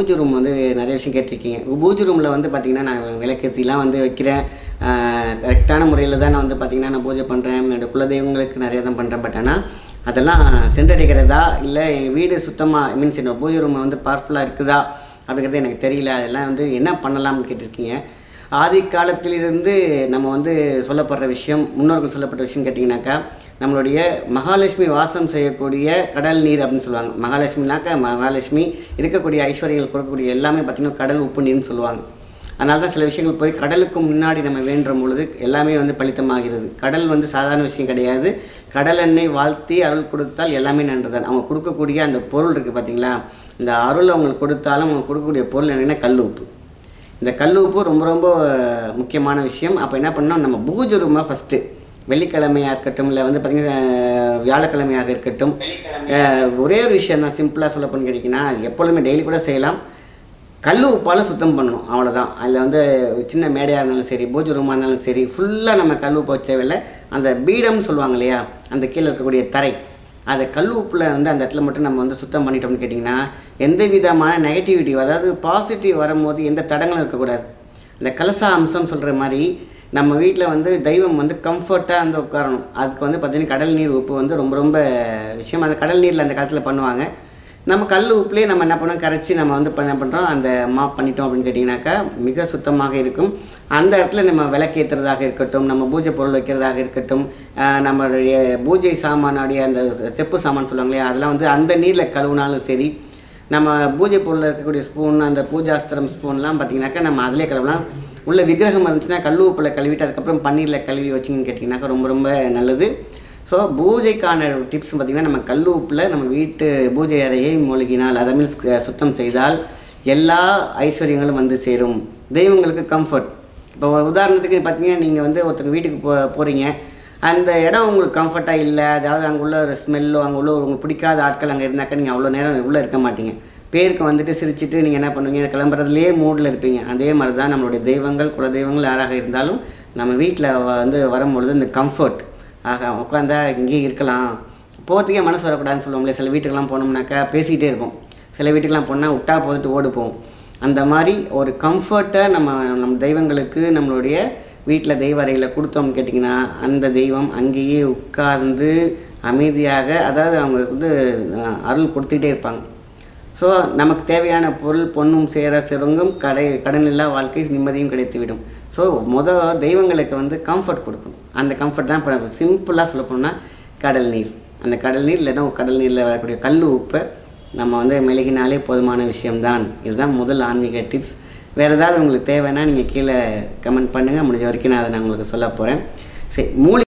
பூஜை ரூம் வந்து நிறைய விஷயம் கேட்டிருக்கீங்க பூஜை ரூமில் வந்து பார்த்திங்கன்னா நான் விளக்கத்திலாம் வந்து வைக்கிறேன் கரெக்டான முறையில் தான் நான் வந்து பார்த்திங்கன்னா நான் பூஜை பண்ணுறேன் என்னோடய குலதெய்வங்களுக்கு நிறைய தான் பண்ணுறேன் பட் ஆனால் அதெல்லாம் சென்றடைகிறதா இல்லை எங்கள் வீடு சுத்தமாக மீன்ஸ் என்னோட பூஜை ரூம் வந்து பவர்ஃபுல்லாக இருக்குதா அப்படிங்கிறது எனக்கு தெரியல அதெல்லாம் வந்து என்ன பண்ணலாம்னு கேட்டிருக்கீங்க ஆதி காலத்திலிருந்து நம்ம வந்து சொல்லப்படுற விஷயம் முன்னோர்கள் சொல்லப்பட்ட விஷயம் கேட்டிங்கனாக்கா நம்மளுடைய மகாலட்சுமி வாசம் செய்யக்கூடிய கடல் நீர் அப்படின்னு சொல்லுவாங்க மகாலட்சுமினாக்கா மகாலட்சுமி இருக்கக்கூடிய ஐஸ்வர்யங்கள் கொடுக்கக்கூடிய எல்லாமே பார்த்திங்கன்னா கடல் உப்பு நீர்னு சொல்லுவாங்க அதனால தான் சில விஷயங்கள் போய் கடலுக்கு முன்னாடி நம்ம வேண்டுற பொழுது எல்லாமே வந்து பலித்தமாகிறது கடல் வந்து சாதாரண விஷயம் கிடையாது கடல் எண்ணெய் வாழ்த்தி அருள் கொடுத்தால் எல்லாமே நன்றுதான் அவங்க கொடுக்கக்கூடிய அந்த பொருள் இருக்குது பார்த்தீங்களா இந்த அருள் அவங்களுக்கு கொடுத்தாலும் அவங்க கொடுக்கக்கூடிய பொருள் என்னென்னா கல் உப்பு இந்த கல் உப்பு ரொம்ப ரொம்ப முக்கியமான விஷயம் அப்போ என்ன பண்ணோம் நம்ம பூஜை ரூமை ஃபஸ்ட்டு வெள்ளிக்கிழமையாக இருக்கட்டும் இல்லை வந்து பார்த்திங்கன்னா வியாழக்கிழமையாக இருக்கட்டும் அஹ், ஒரே ஒரு விஷயம் தான் சிம்பிளாக சொல்ல பண்ணி கேட்டிங்கன்னா எப்பொழுதுமே டெய்லி கூட செய்யலாம் கல் உப்பால் சுத்தம் பண்ணணும் அவ்வளோதான் அதில் வந்து சின்ன மேடையாக இருந்தாலும் சரி பூஜை ரூமாக இருந்தாலும் சரி ஃபுல்லாக நம்ம கல் உப்பு வச்ச தேவையில்லை அந்த பீடம்னு சொல்லுவாங்க இல்லையா அந்த கீழே இருக்கக்கூடிய தரை அதை கல் உப்பில் வந்து அந்த இடத்துல மட்டும் நம்ம வந்து சுத்தம் பண்ணிட்டோம்னு கேட்டிங்கன்னா எந்த விதமான நெகட்டிவிட்டி அதாவது பாசிட்டிவ் வரும்போது எந்த தடங்களும் இருக்கக்கூடாது இந்த கலசா அம்சம் சொல்கிற மாதிரி நம்ம வீட்டில் வந்து தெய்வம் வந்து கம்ஃபர்ட்டாக வந்து உட்காரணும் அதுக்கு வந்து பார்த்திங்கன்னா கடல் நீர் உப்பு வந்து ரொம்ப ரொம்ப விஷயம் அந்த கடல் நீரில் அந்த காலத்தில் பண்ணுவாங்க நம்ம கல் உப்புலேயே நம்ம என்ன பண்ணோம் கரைச்சி நம்ம வந்து இப்ப என்ன பண்ணுறோம் அந்த மாப் பண்ணிட்டோம் அப்படின்னு கேட்டிங்கனாக்கா மிக சுத்தமாக இருக்கும் அந்த இடத்துல நம்ம விளக்கேற்றுறதாக இருக்கட்டும் நம்ம பூஜை பொருள் வைக்கிறதாக இருக்கட்டும் ஆஹ் நம்மளுடைய பூஜை சாமானுடைய அந்த செப்பு சாமான் சொல்லுவாங்க இல்லையா அதெல்லாம் வந்து அந்த நீரில் கழுவுனாலும் சரி நம்ம பூஜை பொருளில் இருக்கக்கூடிய ஸ்பூன் அந்த பூஜாஸ்திரம் ஸ்பூன்லாம் பார்த்தீங்கன்னாக்கா நம்ம அதிலே கழுவலாம் உள்ள விக்கிரகம் இருந்துச்சுன்னா கல் உப்பில் கழுவிட்டு அதுக்கப்புறம் பன்னீரில் கழுவி வச்சிங்கன்னு கேட்டிங்கனாக்கா ரொம்ப ரொம்ப நல்லது ஸோ பூஜைக்கான டிப்ஸ் பார்த்திங்கன்னா நம்ம கல் உப்பில் நம்ம வீட்டு பூஜை அறையை மூழ்கினால் அதை மீன்ஸ் சுத்தம் செய்தால் எல்லா ஐஸ்வர்யங்களும் வந்து சேரும் தெய்வங்களுக்கு கம்ஃபர்ட் இப்போ உதாரணத்துக்கு பார்த்தீங்கன்னா நீங்கள் வந்து ஒருத்தங்க வீட்டுக்கு போ போகிறீங்க அந்த இடம் உங்களுக்கு கம்ஃபர்ட்டாக இல்லை அதாவது அங்கே உள்ள ஒரு ஸ்மெல்லோ அங்கே உள்ள ஒரு உங்களுக்கு பிடிக்காத ஆட்கள் அங்கே இருந்தாக்கா நீங்கள் அவ்வளோ நேரம் உள்ளே இருக்க மாட்டீங்க பேருக்கு வந்துட்டு சிரிச்சிட்டு நீங்கள் என்ன பண்ணுவீங்க கிளம்புறதுலேயே மூடில் இருப்பீங்க அதே மாதிரி தான் நம்மளுடைய தெய்வங்கள் குல தெய்வங்கள் யாராக இருந்தாலும் நம்ம வீட்டில் வந்து வரும்பொழுது இந்த கம்ஃபர்ட் ஆக உட்காந்தா இங்கேயே இருக்கலாம் போகிறதுக்கே மனசு வரக்கூடாதுன்னு சொல்லுவோம்ல சில வீட்டுக்கெல்லாம் போனோம்னாக்கா பேசிக்கிட்டே இருப்போம் சில வீட்டுக்கெல்லாம் போனால் விட்டா போட்டு ஓடு போவோம் அந்த மாதிரி ஒரு கம்ஃபர்ட்டை நம்ம நம்ம தெய்வங்களுக்கு நம்மளுடைய வீட்டில் தெய்வ அறையில் கொடுத்தோம்னு கேட்டிங்கன்னா அந்த தெய்வம் அங்கேயே உட்கார்ந்து அமைதியாக அதாவது அவங்க வந்து அஹ், அருள் கொடுத்துக்கிட்டே இருப்பாங்க ஸோ நமக்கு தேவையான பொருள் பொண்ணும் சேர செருங்கும் கடை கடனில்லா வாழ்க்கை நிம்மதியும் கிடைத்துவிடும் ஸோ முத தெய்வங்களுக்கு வந்து கம்ஃபர்ட் கொடுக்கணும் அந்த கம்ஃபர்ட் தான் இப்போ சிம்பிளாக சொல்ல போனால் கடல் நீர் அந்த கடல் நீர் இல்லைன்னா கடல் நீரில் வரக்கூடிய கல் உப்பை நம்ம வந்து மெழுகினாலே போதுமான விஷயம்தான் இதுதான் முதல் ஆன்மீக டிப்ஸ் வேறு ஏதாவது உங்களுக்கு தேவைன்னா நீங்கள் கீழே கமெண்ட் பண்ணுங்கள் முடிஞ்ச வரைக்கும் நான் அதை நான் உங்களுக்கு சொல்ல போகிறேன் சரி மூலிகை